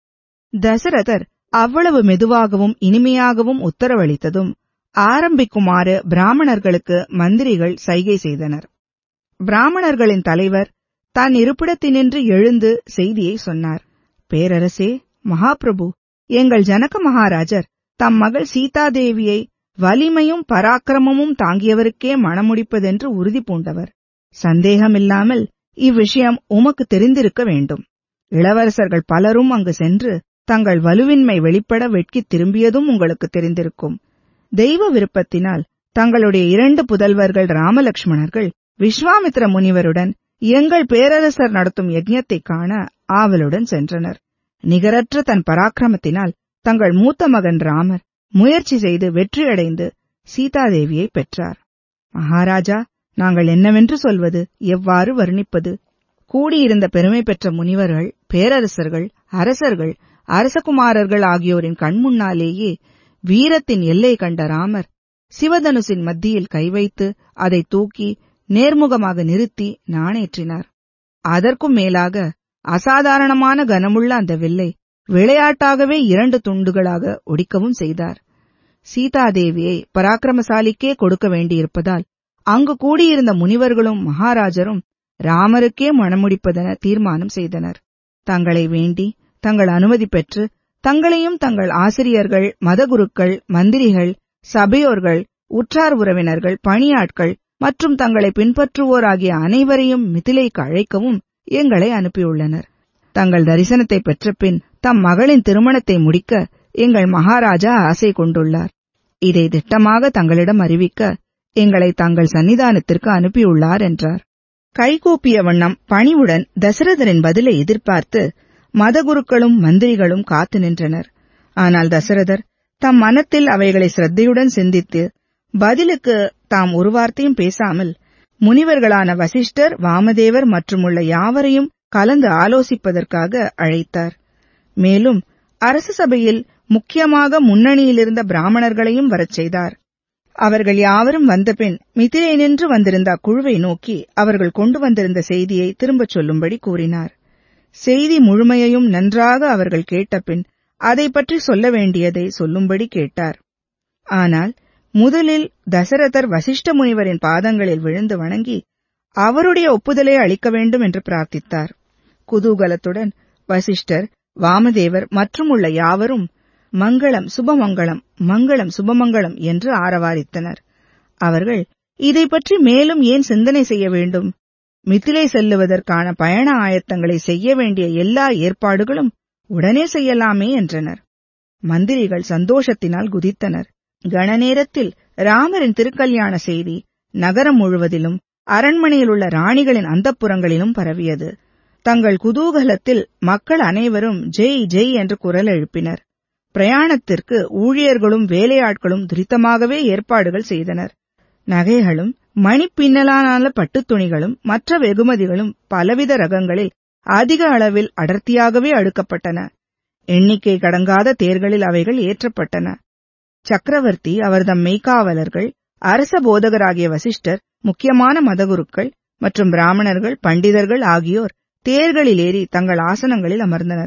தசரதர் அவ்வளவு மெதுவாகவும் இனிமையாகவும் உத்தரவளித்ததும் ஆரம்பிக்குமாறு பிராமணர்களுக்கு மந்திரிகள் சைகை செய்தனர் பிராமணர்களின் தலைவர் தன் இருப்பிடத்தினின்று எழுந்து செய்தியை சொன்னார் பேரரசே மகாபிரபு எங்கள் ஜனக மகாராஜர் தம் மகள் சீதாதேவியை வலிமையும் பராக்கிரமமும் தாங்கியவருக்கே மணமுடிப்பதென்று உறுதி பூண்டவர் சந்தேகமில்லாமல் இவ்விஷயம் உமக்கு தெரிந்திருக்க வேண்டும் இளவரசர்கள் பலரும் அங்கு சென்று தங்கள் வலுவின்மை வெளிப்பட வெட்கித் திரும்பியதும் உங்களுக்கு தெரிந்திருக்கும் தெய்வ விருப்பத்தினால் தங்களுடைய இரண்டு புதல்வர்கள் ராமலட்சுமணர்கள் விஸ்வாமித்ர முனிவருடன் எங்கள் பேரரசர் நடத்தும் யஜ்ஞத்தை காண ஆவலுடன் சென்றனர் நிகரற்ற தன் பராக்கிரமத்தினால் தங்கள் மூத்த மகன் ராமர் முயற்சி செய்து வெற்றியடைந்து சீதாதேவியை பெற்றார் மகாராஜா நாங்கள் என்னவென்று சொல்வது எவ்வாறு வர்ணிப்பது கூடியிருந்த பெருமை பெற்ற முனிவர்கள் பேரரசர்கள் அரசர்கள் அரசகுமாரர்கள் ஆகியோரின் கண்முன்னாலேயே வீரத்தின் எல்லை கண்ட ராமர் சிவதனுசின் மத்தியில் கை வைத்து அதை தூக்கி நேர்முகமாக நிறுத்தி நாணேற்றினார் அதற்கும் மேலாக அசாதாரணமான கனமுள்ள அந்த வில்லை விளையாட்டாகவே இரண்டு துண்டுகளாக ஒடிக்கவும் செய்தார் சீதாதேவியை பராக்கிரமசாலிக்கே கொடுக்க வேண்டியிருப்பதால் அங்கு கூடியிருந்த முனிவர்களும் மகாராஜரும் ராமருக்கே மணமுடிப்பதென தீர்மானம் செய்தனர் தங்களை வேண்டி தங்கள் அனுமதி பெற்று தங்களையும் தங்கள் ஆசிரியர்கள் மதகுருக்கள் மந்திரிகள் சபையோர்கள் உற்றார் உறவினர்கள் பணியாட்கள் மற்றும் தங்களை பின்பற்றுவோர் ஆகிய அனைவரையும் மிதிலைக்கு அழைக்கவும் எங்களை அனுப்பியுள்ளனர் தங்கள் தரிசனத்தை பெற்ற பின் தம் மகளின் திருமணத்தை முடிக்க எங்கள் மகாராஜா ஆசை கொண்டுள்ளார் இதை திட்டமாக தங்களிடம் அறிவிக்க எங்களை தங்கள் சன்னிதானத்திற்கு அனுப்பியுள்ளார் என்றார் கைகூப்பிய வண்ணம் பணிவுடன் தசரதரின் பதிலை எதிர்பார்த்து மதகுருக்களும் மந்திரிகளும் காத்து நின்றனர் ஆனால் தசரதர் தம் மனத்தில் அவைகளை சிரத்தையுடன் சிந்தித்து பதிலுக்கு தாம் ஒரு வார்த்தையும் பேசாமல் முனிவர்களான வசிஷ்டர் வாமதேவர் மற்றுமுள்ள யாவரையும் கலந்து ஆலோசிப்பதற்காக அழைத்தார் மேலும் அரச சபையில் முக்கியமாக முன்னணியிலிருந்த பிராமணர்களையும் வரச் செய்தார் அவர்கள் யாவரும் வந்தபின் மிதிலை நின்று வந்திருந்த அக்குழுவை நோக்கி அவர்கள் கொண்டு வந்திருந்த செய்தியை திரும்பச் சொல்லும்படி கூறினார் செய்தி முழுமையையும் நன்றாக அவர்கள் கேட்டபின் அதை பற்றி சொல்ல வேண்டியதை சொல்லும்படி கேட்டார் ஆனால் முதலில் தசரதர் வசிஷ்ட முனிவரின் பாதங்களில் விழுந்து வணங்கி அவருடைய ஒப்புதலை அளிக்க வேண்டும் என்று பிரார்த்தித்தார் குதூகலத்துடன் வசிஷ்டர் வாமதேவர் மற்றும் உள்ள யாவரும் மங்களம் சுபமங்களம் மங்களம் சுபமங்களம் என்று ஆரவாரித்தனர் அவர்கள் இதை பற்றி மேலும் ஏன் சிந்தனை செய்ய வேண்டும் மிதிலை செல்லுவதற்கான பயண ஆயத்தங்களை செய்ய வேண்டிய எல்லா ஏற்பாடுகளும் உடனே செய்யலாமே என்றனர் மந்திரிகள் சந்தோஷத்தினால் குதித்தனர் கணநேரத்தில் ராமரின் திருக்கல்யாண செய்தி நகரம் முழுவதிலும் அரண்மனையில் உள்ள ராணிகளின் அந்தப்புறங்களிலும் பரவியது தங்கள் குதூகலத்தில் மக்கள் அனைவரும் ஜெய் ஜெய் என்று குரல் எழுப்பினர் பிரயாணத்திற்கு ஊழியர்களும் வேலையாட்களும் துரிதமாகவே ஏற்பாடுகள் செய்தனர் நகைகளும் மணிப்பின்னலான பட்டுத் துணிகளும் மற்ற வெகுமதிகளும் பலவித ரகங்களில் அதிக அளவில் அடர்த்தியாகவே அடுக்கப்பட்டன எண்ணிக்கை கடங்காத தேர்களில் அவைகள் ஏற்றப்பட்டன சக்கரவர்த்தி அவர்தம் மெய்க்காவலர்கள் அரச போதகராகிய வசிஷ்டர் முக்கியமான மதகுருக்கள் மற்றும் பிராமணர்கள் பண்டிதர்கள் ஆகியோர் தேர்களில் ஏறி தங்கள் ஆசனங்களில் அமர்ந்தனர்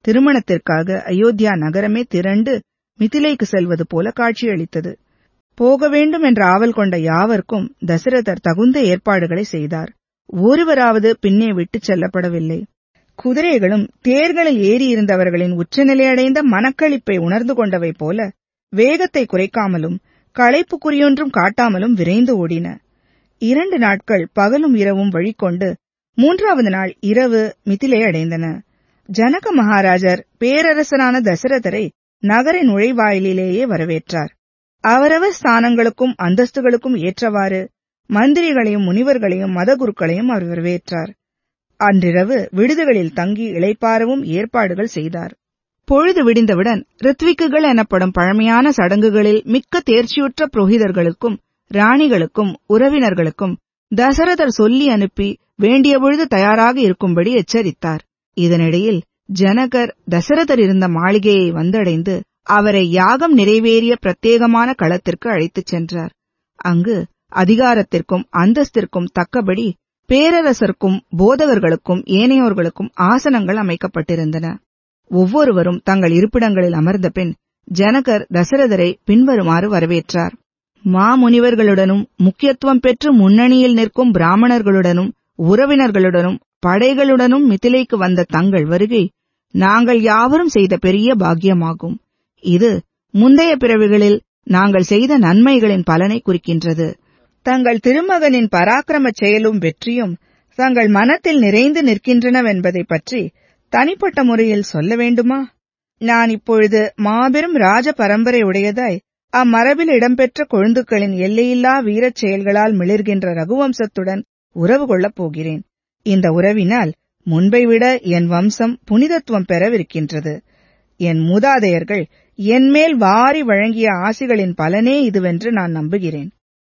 திருமணத்திற்காக அயோத்தியா நகரமே திரண்டு மிதிலைக்கு செல்வது போல காட்சியளித்தது போக வேண்டும் என்ற ஆவல் கொண்ட யாவர்க்கும் தசரதர் தகுந்த ஏற்பாடுகளை செய்தார் ஒருவராவது பின்னே விட்டுச் செல்லப்படவில்லை குதிரைகளும் தேர்களில் ஏறியிருந்தவர்களின் உச்சநிலையடைந்த மனக்களிப்பை உணர்ந்து கொண்டவை போல வேகத்தை குறைக்காமலும் களைப்பு குறியொன்றும் காட்டாமலும் விரைந்து ஓடின இரண்டு நாட்கள் பகலும் இரவும் வழிகொண்டு மூன்றாவது நாள் இரவு மிதிலை அடைந்தன ஜனக மகாராஜர் பேரரசரான தசரதரை நகர நுழைவாயிலேயே வரவேற்றார் அவரவர் ஸ்தானங்களுக்கும் அந்தஸ்துகளுக்கும் ஏற்றவாறு மந்திரிகளையும் முனிவர்களையும் மதகுருக்களையும் அவர் வரவேற்றார் அன்றிரவு விடுதிகளில் தங்கி இளைப்பாறவும் ஏற்பாடுகள் செய்தார் பொழுது விடிந்தவுடன் ரித்விக்குகள் எனப்படும் பழமையான சடங்குகளில் மிக்க தேர்ச்சியுற்ற புரோகிதர்களுக்கும் ராணிகளுக்கும் உறவினர்களுக்கும் தசரதர் சொல்லி அனுப்பி வேண்டிய பொழுது தயாராக இருக்கும்படி எச்சரித்தார் இதனிடையில் ஜனகர் தசரதர் இருந்த மாளிகையை வந்தடைந்து அவரை யாகம் நிறைவேறிய பிரத்யேகமான களத்திற்கு அழைத்துச் சென்றார் அங்கு அதிகாரத்திற்கும் அந்தஸ்திற்கும் தக்கபடி பேரரசருக்கும் போதகர்களுக்கும் ஏனையோர்களுக்கும் ஆசனங்கள் அமைக்கப்பட்டிருந்தன ஒவ்வொருவரும் தங்கள் இருப்பிடங்களில் அமர்ந்த பின் ஜனகர் தசரதரை பின்வருமாறு வரவேற்றார் மாமுனிவர்களுடனும் முக்கியத்துவம் பெற்று முன்னணியில் நிற்கும் பிராமணர்களுடனும் உறவினர்களுடனும் படைகளுடனும் மிதிலைக்கு வந்த தங்கள் வருகை நாங்கள் யாவரும் செய்த பெரிய பாக்கியமாகும் இது முந்தைய பிறவிகளில் நாங்கள் செய்த நன்மைகளின் பலனை குறிக்கின்றது தங்கள் திருமகனின் பராக்கிரம செயலும் வெற்றியும் தங்கள் மனத்தில் நிறைந்து நிற்கின்றனவென்பதை பற்றி தனிப்பட்ட முறையில் சொல்ல வேண்டுமா நான் இப்பொழுது மாபெரும் ராஜ பரம்பரை உடையதாய் அம்மரபில் இடம்பெற்ற கொழுந்துக்களின் எல்லையில்லா வீரச் செயல்களால் மிளிர்கின்ற ரகுவம்சத்துடன் உறவு கொள்ளப் போகிறேன் இந்த உறவினால் முன்பை விட என் வம்சம் புனிதத்துவம் பெறவிருக்கின்றது என் மூதாதையர்கள் என்மேல் வாரி வழங்கிய ஆசிகளின் பலனே இதுவென்று நான் நம்புகிறேன்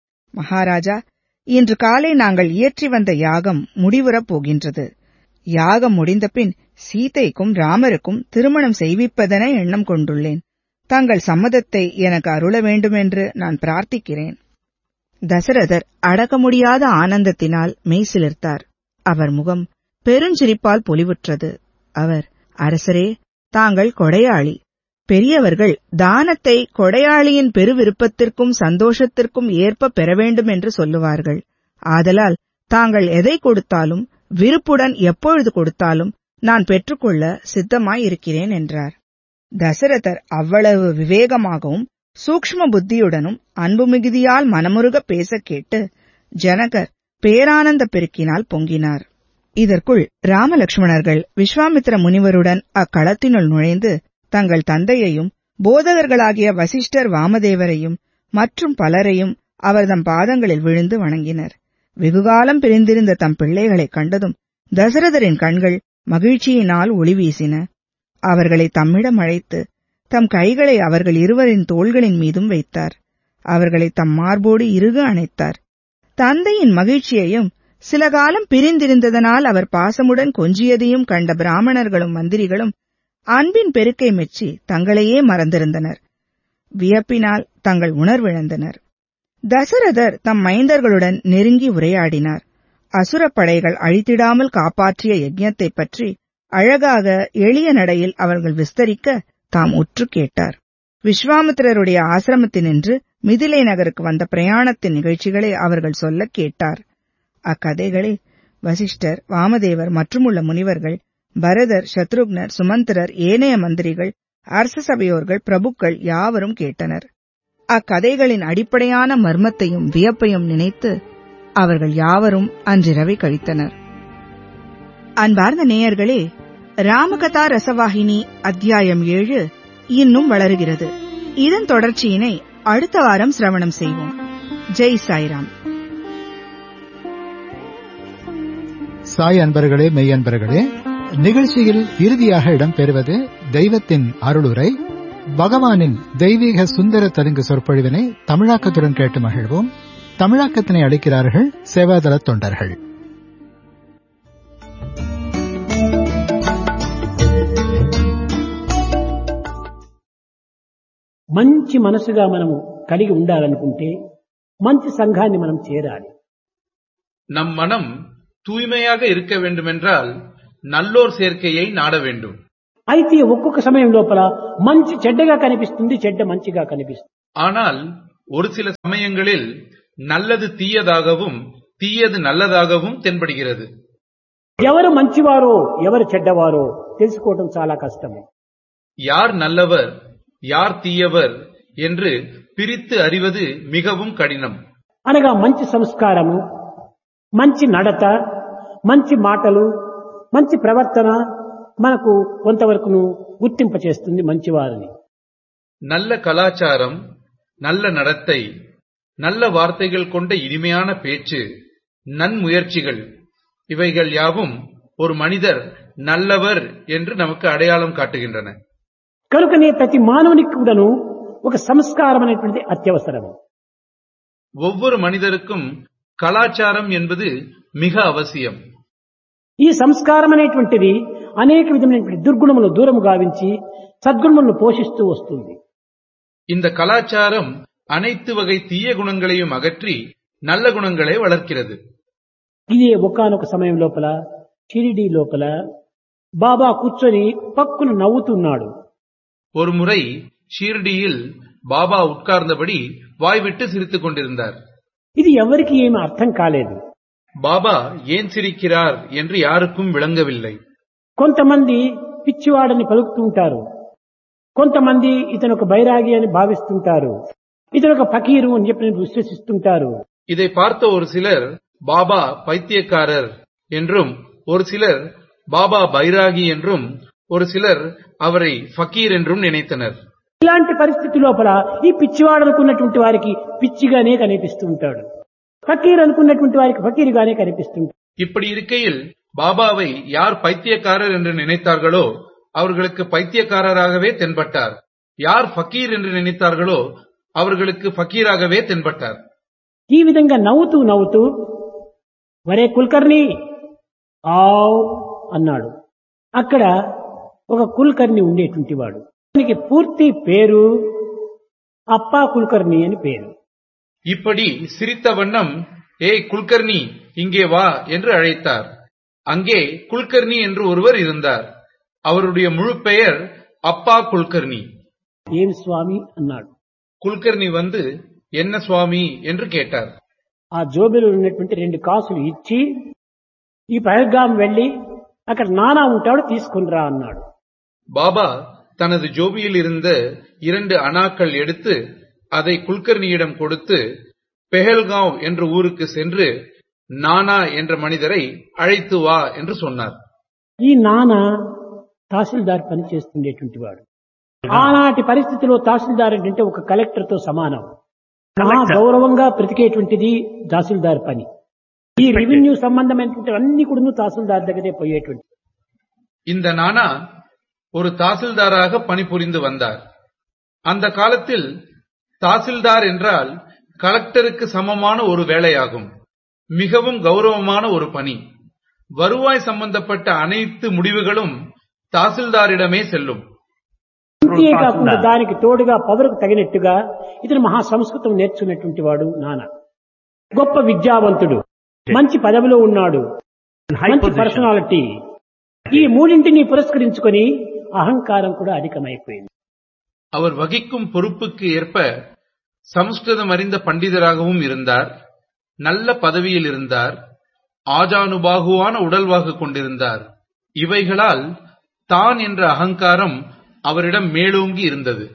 மகாராஜா இன்று காலை நாங்கள் இயற்றி வந்த யாகம் முடிவுறப் போகின்றது யாகம் முடிந்தபின் சீதைக்கும் ராமருக்கும் திருமணம் செய்விப்பதென எண்ணம் கொண்டுள்ளேன் தங்கள் சம்மதத்தை எனக்கு அருள வேண்டுமென்று நான் பிரார்த்திக்கிறேன் தசரதர் அடக்க முடியாத ஆனந்தத்தினால் மெய்சிலிர்த்தார் அவர் முகம் பெருஞ்சிரிப்பால் பொலிவுற்றது அவர் அரசரே தாங்கள் கொடையாளி பெரியவர்கள் தானத்தை கொடையாளியின் பெருவிருப்பத்திற்கும் சந்தோஷத்திற்கும் ஏற்ப பெற வேண்டும் என்று சொல்லுவார்கள் ஆதலால் தாங்கள் எதை கொடுத்தாலும் விருப்புடன் எப்பொழுது கொடுத்தாலும் நான் பெற்றுக்கொள்ள சித்தமாயிருக்கிறேன் என்றார் தசரதர் அவ்வளவு விவேகமாகவும் சூக்ஷ்ம புத்தியுடனும் அன்பு மிகுதியால் மனமுருக பேசக் கேட்டு ஜனகர் பேரானந்த பெருக்கினால் பொங்கினார் இதற்குள் ராமலட்சுமணர்கள் விஸ்வாமித்திர முனிவருடன் அக்களத்தினுள் நுழைந்து தங்கள் தந்தையையும் போதகர்களாகிய வசிஷ்டர் வாமதேவரையும் மற்றும் பலரையும் அவர்தம் பாதங்களில் விழுந்து வணங்கினர் வெகுகாலம் பிரிந்திருந்த தம் பிள்ளைகளைக் கண்டதும் தசரதரின் கண்கள் மகிழ்ச்சியினால் ஒளி வீசின அவர்களை தம்மிடம் அழைத்து தம் கைகளை அவர்கள் இருவரின் தோள்களின் மீதும் வைத்தார் அவர்களை தம் மார்போடு இறுக அணைத்தார் தந்தையின் மகிழ்ச்சியையும் சில காலம் பிரிந்திருந்ததனால் அவர் பாசமுடன் கொஞ்சியதையும் கண்ட பிராமணர்களும் மந்திரிகளும் அன்பின் பெருக்கை மெச்சி தங்களையே மறந்திருந்தனர் வியப்பினால் தங்கள் உணர்விழந்தனர் தசரதர் தம் மைந்தர்களுடன் நெருங்கி உரையாடினார் அசுரப் படைகள் அழித்திடாமல் காப்பாற்றிய யஜ்ஞத்தைப் பற்றி அழகாக எளிய நடையில் அவர்கள் விஸ்தரிக்க தாம் உற்று கேட்டார் விஸ்வாமித்திரருடைய ஆசிரமத்தினின்று மிதிலை நகருக்கு வந்த பிரயாணத்தின் நிகழ்ச்சிகளை அவர்கள் சொல்லக் கேட்டார் அக்கதைகளை வசிஷ்டர் வாமதேவர் மற்றுமுள்ள முனிவர்கள் பரதர் சத்ருக்னர் சுமந்திரர் ஏனைய மந்திரிகள் அரச சபையோர்கள் பிரபுக்கள் யாவரும் கேட்டனர் அக்கதைகளின் அடிப்படையான மர்மத்தையும் வியப்பையும் நினைத்து அவர்கள் யாவரும் அன்றிரவை கழித்தனர் அன்பார்ந்த நேயர்களே ராமகதா ரசவாகினி அத்தியாயம் ஏழு இன்னும் வளருகிறது இதன் தொடர்ச்சியினை அடுத்த வாரம் சிரவணம் செய்வோம் ஜெய் சாய்ராம் சாய் அன்பர்களே மெய் அன்பர்களே நிகழ்ச்சியில் இறுதியாக இடம்பெறுவது தெய்வத்தின் அருளுரை பகவானின் தெய்வீக சுந்தர தருங்கு சொற்பொழிவினை தமிழாக்கத்துடன் கேட்டு மகிழ்வோம் தமிழாக்கத்தினை அளிக்கிறார்கள் சேவாதள தொண்டர்கள் మంచి మనసుగా మనము కలిగి ఉండాలనుకుంటే మంచి సంఘాన్ని మనం చేరాలి நம் மனம் தூய்மையாக இருக்க வேண்டுமென்றால் நல்லோர் சேர்க்கையை நாட வேண்டும் అయితే ఒక్కొక్క సమయం లోపల మంచి చెడ్డగా కనిపిస్తుంది చెడ్డ మంచిగా కనిపిస్తుంది ஆனால் ஒரு சில சமயங்களில் நல்லது தீயதாகவும் தீயது நல்லதாகவும் தென்படுகிறது ఎవరు మంచివారో ఎవరు చెడ్డవారో తెలుసుకోవడం చాలా కష్టము யார் நல்லவர் யார் தீயவர் என்று பிரித்து அறிவது மிகவும் கடினம் అనగా మంచి సంస్కారము మంచి నడత మంచి మాటలు మంచి ప్రవర్తన మనకు కొంతవరకును గుర్తింపచేస్తుంది మంచివారిని நல்ல கலாச்சாரம் நல்ல நடத்தை நல்ல வார்த்தைகள் கொண்ட இனிமையான பேச்சு நன்முயற்சிகள் இவைகள் யாவும் ஒரு மனிதர் நல்லவர் என்று நமக்கு அடையாளம் காட்டுகின்றன కనుకనే ప్రతి మానవునికి కూడాను ఒక సంస్కారం అనేటువంటిది అత్యవసరము ஒவ்வொரு மனிதருக்கும் கலாச்சாரம் என்பது மிக அவசியம் ఈ సంస్కారం అనేటువంటిది అనేక విధమైనటువంటి దుర్గుణములను దూరము గావించి సద్గుణములను పోషిస్తూ వస్తుంది இந்த கலாச்சாரம் அனைத்து வகை தீய குணங்களையும் அகற்றி நல்ல குணங்களை வளர்க்கிறது ఇదే ఒకానొక సమయం లోపల షిరిడి లోపల బాబా కూర్చొని పక్కున నవ్వుతున్నాడు ஒரு முறை ஷீர்டியில் பாபா உட்கார்ந்தபடி வாய்விட்டு சிரித்துக் கொண்டிருந்தார் ఇది ఎవరికి ఏమి అర్థం కాలేదు பாபா ஏன் சிரிக்கிறார் என்று யாருக்கும் விளங்கவில்லை కొంతమంది పిచ్చివాడని పలుకుతుంటారు కొంతమంది ఇతను ఒక బైరాగి అని భావిస్తుంటారు ఇతను ఒక ఫకీరు అని చెప్పి విశ్వసిస్తుంటారు இதை பார்த்த ஒரு சிலர் பாபா பைத்தியக்காரர் என்றும் ஒரு சிலர் பாபா பைராகி என்றும் ஒரு சிலர் அவரை ஃபக்கீர் என்றும் நினைத்தனர் ఇలాంటి పరిస్థితి లోపల ఈ పిచ్చివాడు అనుకున్నటువంటి వారికి పిచ్చిగానే కనిపిస్తూ ఉంటాడు ఫకీర్ అనుకున్నటువంటి వారికి ఫకీరుగానే కనిపిస్తుంటాడు இப்படி இருக்கையில் பாபாவை யார் பைத்தியக்காரர் என்று நினைத்தார்களோ அவர்களுக்கு பைத்தியக்காரராகவே தென்பட்டார் யார் ஃபக்கீர் என்று நினைத்தார்களோ அவர்களுக்கு ஃபக்கீராகவே தென்பட்டார் ఈ విధంగా నవ్వుతూ నవ్వుతూ వరే కుల్కర్ణి ఆవ్ అన్నాడు అక్కడ ఒక కుల్కర్ణి ఉండేటువంటి వాడు దానికి పూర్తి పేరు అప్పా కుల్కర్ణి అని పేరు இப்படி சிரித்த வண்ணம் ஏய் குல்கர்னி இங்கே வா என்று அழைத்தார் அங்கே குல்கர்னி என்று ஒருவர் இருந்தார் அவருடைய முழு பெயர் அப்பா குல்கர்னி ఏం స్వామి అన్నాడు குல்கர்னி வந்து என்ன சுவாமி என்று கேட்டார் ఆ జోబిలో ఉన్నటువంటి రెండు కాసులు ఇచ్చి ఈ పహల్గాం వెళ్లి అక్కడ నానా ఉంటాడు తీసుకునిరా అన్నాడు பாபா தனது ஜோபியில் இருந்த இரண்டு அணாக்கள் எடுத்து அதை குல்கர்னியிடம் கொடுத்து பெஹல்காவ் என்ற ஊருக்கு சென்று நானா என்ற மனிதரை அழைத்து வா என்று சொன்னார் ఈ నాన్న తహసీల్దార్ పని చేస్తుండేటువంటి వాడు ఆనాటి పరిస్థితిలో తహసీల్దార్ అంటే ఒక కలెక్టర్ తో సమానం మహా గౌరవంగా బ్రతికేటువంటిది తహసీల్దార్ పని ఈ రెవెన్యూ సంబంధమైనటువంటి అన్ని కూడా తహసీల్దార్ దగ్గరే పోయేటువంటి இந்த நானா ஒரு தாசில்தாராக பணிபுரிந்து வந்தார் அந்த காலத்தில் தாசில்தார் என்றால் கலெக்டருக்கு சமமான ஒரு வேலையாகும் மிகவும் கௌரவமான ஒரு பணி வருவாய் சம்பந்தப்பட்ட அனைத்து முடிவுகளும் தாசில்தாரிடமே செல்லும் అంతే కాకుండా దానికి తోడుగా పవరుకు తగినట్టుగా ఇతను మహా సంస్కృతం నేర్చుకున్నటువంటి వాడు నాన్న గొప్ప విద్యావంతుడు మంచి పదవిలో ఉన్నాడు మంచి పర్సనాలిటీ ఈ మూడింటిని పురస్కరించుకొని అహంకారం కూడా అధికమైపోయింది அவர் வகிக்கும் பொறுப்புக்கு ஏற்ப சமஸ்கிருதம் அறிந்த பண்டிதராகவும் இருந்தார் நல்ல பதவியில் இருந்தார் ஆஜானுபாகுவான உடல்வாகு கொண்டிருந்தார் இவைகளால் தான் என்ற அகங்காரம் அவரிடம் மேலோங்கி இருந்தது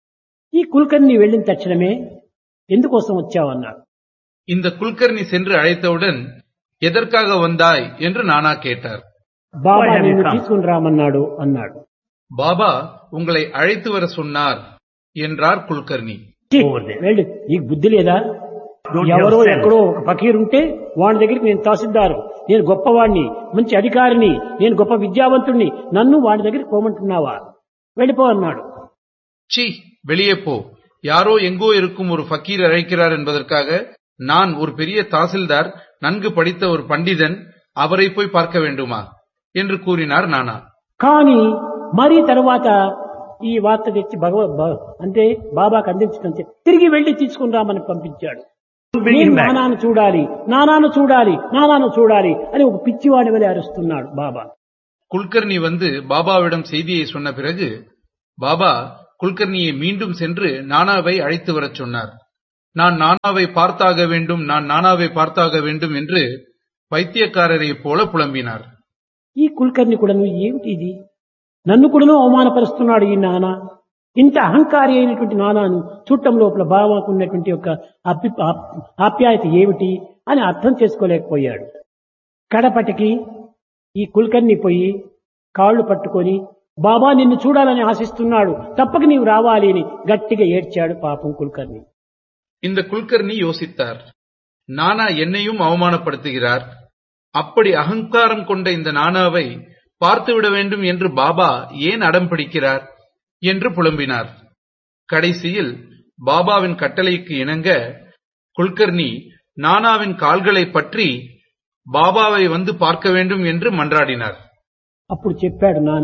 ఈ కుల్కర్ని వెళ్ళిన తక్షణమే ఎందుకోసం వచ్చావన్నాడు இந்த குல்கர்னி சென்று அழைத்தவுடன் எதற்காக வந்தாய் என்று நானா கேட்டார் బాబా నిన్ను తీసుకుని రామన్నాడు అన్నాడు பாபா உங்களை அழைத்து வர சொன்னார் என்றார் குல்கர்னி ఛీ, వెళ్ళు నీకు బుద్ధి లేదా ఎవరో ఎక్కడో ఒక ఫకీర్ ఉంటే వాడి దగ్గరికి నేను తహసీల్దారు నేను గొప్పవాడిని మంచి అధికారిని నేను గొప్ప విద్యావంతుణ్ణి నన్ను వాడి దగ్గరికి పోమంటున్నావా వెళ్ళిపో అన్నాడు சி வெளியே போ யாரோ எங்கோ இருக்கும் ஒரு ஃபக்கீர் அழைக்கிறார் என்பதற்காக நான் ஒரு பெரிய தாசில்தார் நன்கு படித்த ஒரு பண்டிதன் அவரை போய் பார்க்க வேண்டுமா என்று கூறினார் நானா కానీ మరీ తర్వాత ఈ వార్త తెచ్చి భగవ భ- అంటే బాబాకు అందించడం చే- తిరిగి వెళ్లి తీసుకుని రామని పంపించాడు నేను నానాను చూడాలి నానాను చూడాలి నానాను చూడాలి అని ఒక పిచ్చివాడి వలె అరుస్తున్నాడు బాబా குல்கர்னி வந்து பாபாவிடம் செய்தியை சொன்ன பிறகு பாபா குல்கர்னியை மீண்டும் சென்று நானாவை அழைத்து வரச் சொன்னார் நான் நானாவை பார்த்தாக வேண்டும் நான் நானாவை பார்த்தாக வேண்டும் என்று பைத்தியக்காரரைப் పోల పులంబినార్ ఈ కుల్కర్ణి కూడాను ఏమిటి ఇది నన్ను కూడాను అవమానపరుస్తున్నాడు ఈ నాన్న ఇంత అహంకారి అయినటువంటి నానాను చూడటం లోపల బాబాకు ఉన్నటువంటి యొక్క అపి- ఆప్- ఆప్యాయత ఏమిటి అని అర్థం చేసుకోలేకపోయాడు కడపటికి ఈ కుల్కర్ణి పోయి కాళ్ళు పట్టుకొని బాబా నిన్ను చూడాలని ఆశిస్తున్నాడు తప్పక నీవు రావాలి అని గట్టిగా ఏడ్చాడు పాపం కుల్కర్ణి இந்த குல்கர்னி யோசித்தார் நானா என்னையும் அவமானப்படுத்துகிறார் அப்படி அகங்காரம் கொண்ட இந்த நானாவை பார்த்துவிட வேண்டும் என்று பாபா ஏன் அடம் பிடிக்கிறார் என்று புலம்பினார் கடைசியில் பாபாவின் கட்டளைக்கு இணங்க குல்கர்னி நானாவின் கால்களை பற்றி பாபாவை வந்து பார்க்க வேண்டும் என்று மன்றாடினார் అప్పుడు చెప్పాడు నాన్న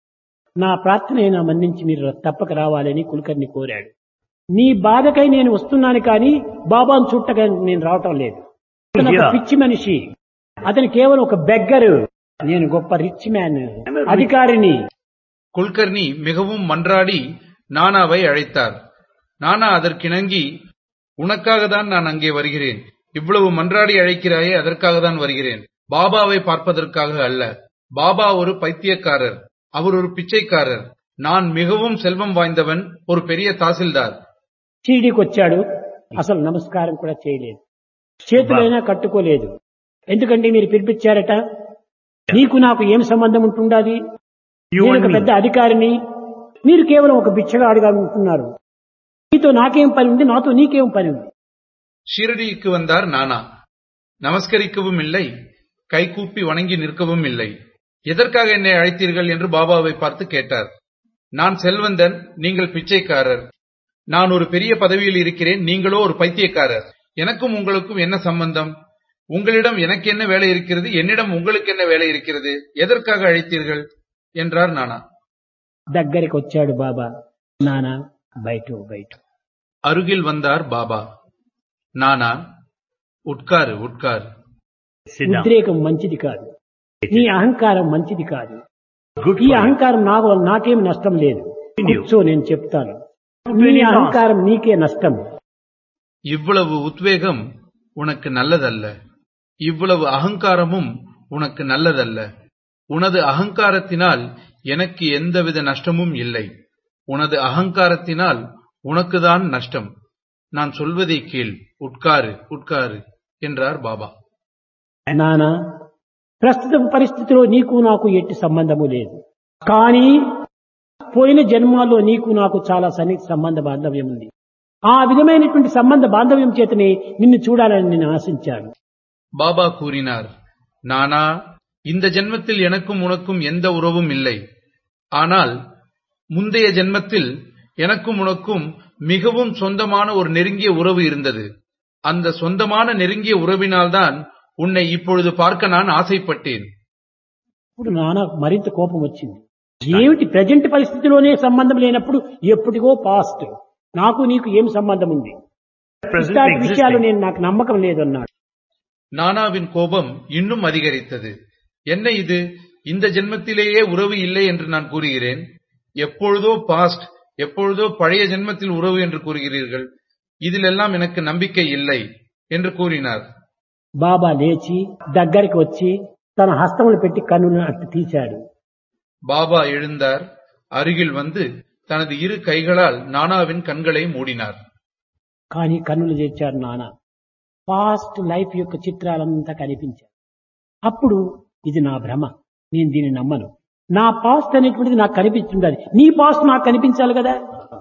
నా ప్రార్థనైనా మన్నించి మీరు తప్పక రావాలని కుల్కర్ని కోరాడు నీ బాధకై నేను వస్తున్నాను కానీ బాబాను చుట్టగా నేను రావటం లేదు అతను ఒక పిచ్చి మనిషి అతను కేవలం ఒక బెగ్గరు నేను గొప్ప రిచ్ మ్యాన్ అధికారిని குல்கர்னி மிகவும் மன்றாடி நானாவை அழைத்தார் நானா அதற்கிணங்கி உனக்காக தான் நான் அங்கே வருகிறேன் இவ்வளவு மன்றாடி அழைக்கிறாயே அதற்காக தான் வருகிறேன் பாபாவை பார்ப்பதற்காக அல்ல பாபா ஒரு பைத்தியக்காரர் அவர் ஒரு பிச்சைக்காரர் நான் மிகவும் செல்வம் வாய்ந்தவன் ஒரு பெரிய தாசில்தார் షిరిడీకి వచ్చాడు అసలు నమస్కారం కూడా చేయలేదు చేతులైనా కట్టుకోలేదు ఎందుకంటే మీరు పిలిపించారట నీకు నాకు ఏం సంబంధం ఉంటుండాది నేను ఒక పెద్ద అధికారిని మీరు కేవలం ఒక బిచ్చగాడిగా ఉంటున్నారు నీతో నాకేం పని ఉంది నాతో నీకేం పని ఉంది ஷீரடிக்கு வந்தார் நானா நமஸ்கரிக்கவும் இல்லை கைகூப்பி வணங்கி நிற்கவும் இல்லை எதற்காக என்னை அழைத்தீர்கள் என்று பாபாவை பார்த்து கேட்டார் நான் செல்வந்தன் நீங்கள் பிச்சைக்காரர் நான் ஒரு பெரிய பதவியில் இருக்கிறேன் நீங்களோ ஒரு பைத்தியக்காரர் எனக்கும் உங்களுக்கும் என்ன சம்பந்தம் உங்களிடம் எனக்கு என்ன வேலை இருக்கிறது என்னிடம் உங்களுக்கு என்ன வேலை இருக்கிறது எதற்காக அழைத்தீர்கள் என்றார் நானா దగ్గరికి వచ్చాడు బాబా నానా బయట బయట அருகில் வந்தார் பாபா நானா உட்காரு உட்காரு ఉద్రేకం మంచిది కాదు నీ అహంకారం మంచిది కాదు ఈ అహంకారం నాకు నాకేం నష్టం లేదు కూర్చో నేను చెప్తాను నీ అహంకారం నీకే నష్టం இவ்வளவு உத்வேகம் உனக்கு நல்லதல்ல இவ்வளவு அகங்காரமும் உனக்கு நல்லதல்ல உனது அகங்காரத்தினால் எனக்கு எந்தவித நஷ்டமும் இல்லை உனது அகங்காரத்தினால் உனக்குதான் நஷ்டம் நான் சொல்வதை கீழ் உட்காரு உட்காரு என்றார் பாபா నానా ప్రస్తుత పరిస్థితిలో నీకు నాకు ఎట్టి సంబంధము లేదు కానీ పోయిన జన్మాల్లో నీకు నాకు చాలా సన్నిహిత సంబంధ బాంధవ్యం ఉంది ఆ విధమైనటువంటి సంబంధ బాంధవ్యం చేతనే నిన్ను చూడాలని నేను ఆశించాను பாபா கூறினார் நானா இந்த ஜென்மத்தில் எனக்கும் உனக்கும் எந்த உறவும் இல்லை ஆனால் முந்தைய ஜென்மத்தில் எனக்கும் உனக்கும் மிகவும் சொந்தமான ஒரு நெருங்கிய உறவு இருந்தது அந்த சொந்தமான நெருங்கிய உறவினால்தான் உன்னை இப்பொழுது பார்க்க நான் ஆசைப்பட்டேன் ఇప్పుడు నాన్న మరింత కోపం వచ్చింది ఏమిటి ప్రజెంట్ పరిస్థితిలోనే సంబంధం లేనప్పుడు ఎప్పటికో పాస్ట్ నాకు నీకు ఏం సంబంధం ఉంది ఇట్లాంటి విషయాలు నేను నాకు నమ్మకం లేదన్నాడు நானாவின் கோபம் இன்னும் அதிகரித்தது என்ன இது இந்த ஜென்மத்திலேயே உறவு இல்லை என்று நான் கூறுகிறேன் எப்பொழுதோ பாஸ்ட் எப்பொழுதோ பழைய ஜென்மத்தில் உறவு என்று கூறுகிறீர்கள் இதிலெல்லாம் எனக்கு நம்பிக்கை இல்லை என்று கூறினார் బాబా లేచి దగ్గరికి వచ్చి తన హస్తములు పెట్టి కన్నులను అట్టు తీశాడు பாபா எழுந்தார் அருகில் வந்து தனது இரு கைகளால் நானாவின் கண்களை மூடினார் కానీ కన్నులు తెచ్చారు నాన్న పాస్ట్ లైఫ్ యొక్క చిత్రాలంతా కనిపించాయి అప్పుడు ఇది నా భ్రమ నేను దీన్ని నమ్మను నా పాస్ట్ అనేటువంటిది నాకు కనిపిస్తుండాలి నీ పాస్ట్ నాకు కనిపించాలి కదా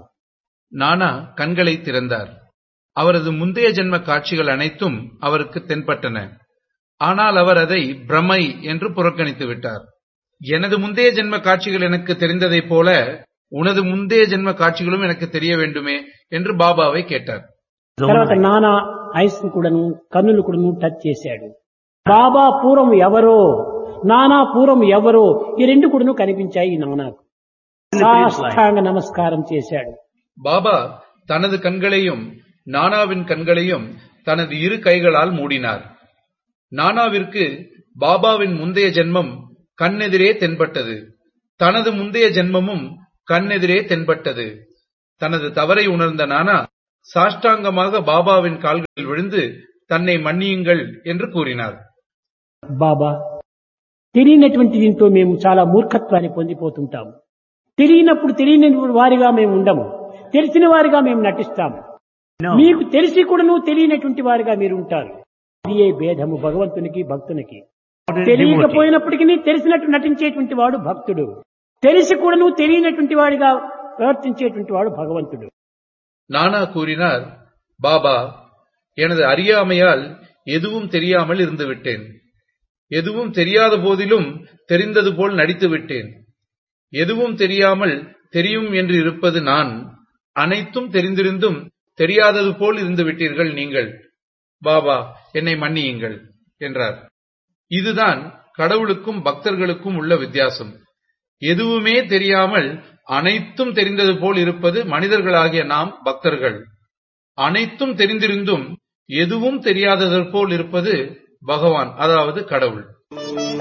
நானா கண்களை திறந்தார் அவரது முந்தைய ஜென்ம காட்சிகள் அனைத்தும் அவருக்கு தென்பட்டன ஆனால் அவர் அதை பிரமை என்று புறக்கணித்து விட்டார் எனது முந்தைய ஜென்ம காட்சிகள் எனக்கு தெரிந்ததைப் போல உனது முந்தைய ஜென்ம காட்சிகளும் எனக்கு தெரிய வேண்டுமே என்று பாபாவை கேட்டார் తర్వాత నానా ఐస్ కూడాను కన్నులు కూడాను టచ్ చేశాడు బాబా పూర్వం ఎవరో నానా పూర్వం ఎవరో ఈ రెండు కూడాను కనిపించాయి ఈ నానాకు సాష్టాంగ నమస్కారం చేశాడు பாபா தனது கண்களையும் நானாவின் கண்களையும் தனது இரு கைகளால் மூடினார் நானாவிற்கு பாபாவின் முந்தைய ஜென்மம் கண்ணெதிரே தென்பட்டது தனது முந்தைய ஜென்மமும் கண்ணெதிரே தென்பட்டது தனது தவறை உணர்ந்த நானா சாஷ்டாங்கமாக பாபாவின் கால்களில் விழுந்து தன்னை மன்னியுங்கள் என்று கூறினார் బాబా తెలియనటువంటి దీంతో మేము చాలా మూర్ఖత్వాన్ని పొందిపోతుంటాము తెలియనప్పుడు తెలియని వారిగా మేము ఉండము తెలిసిన వారిగా మేము నటిస్తాము మీకు తెలిసి కూడాను తెలియనటువంటి వారిగా మీరు ఉంటారు ఇదే భేదము భగవంతునికి భక్తునికి తెలియకపోయినప్పటికీ తెలిసినట్టు నటించేటువంటి వాడు భక్తుడు తెలిసి కూడాను తెలియనటువంటి వాడిగా ప్రవర్తించేటువంటి వాడు భగవంతుడు நானா கூறினார் பாபா எனது அறியாமையால் எதுவும் தெரியாமல் இருந்து விட்டேன் எதுவும் தெரியாத போதிலும் தெரிந்தது போல் நடித்து விட்டேன் எதுவும் தெரியாமல் தெரியும் என்று இருப்பது நான் அனைத்தும் தெரிந்திருந்தும் தெரியாதது போல் இருந்து விட்டீர்கள் நீங்கள் பாபா என்னை மன்னியுங்கள் என்றார் இதுதான் கடவுளுக்கும் பக்தர்களுக்கும் உள்ள வித்தியாசம் எதுவுமே தெரியாமல் அனைத்தும் தெரிந்தது போல் இருப்பது மனிதர்களாகிய நாம் பக்தர்கள் அனைத்தும் தெரிந்திருந்தும் எதுவும் தெரியாதது போல் இருப்பது பகவான் அதாவது கடவுள்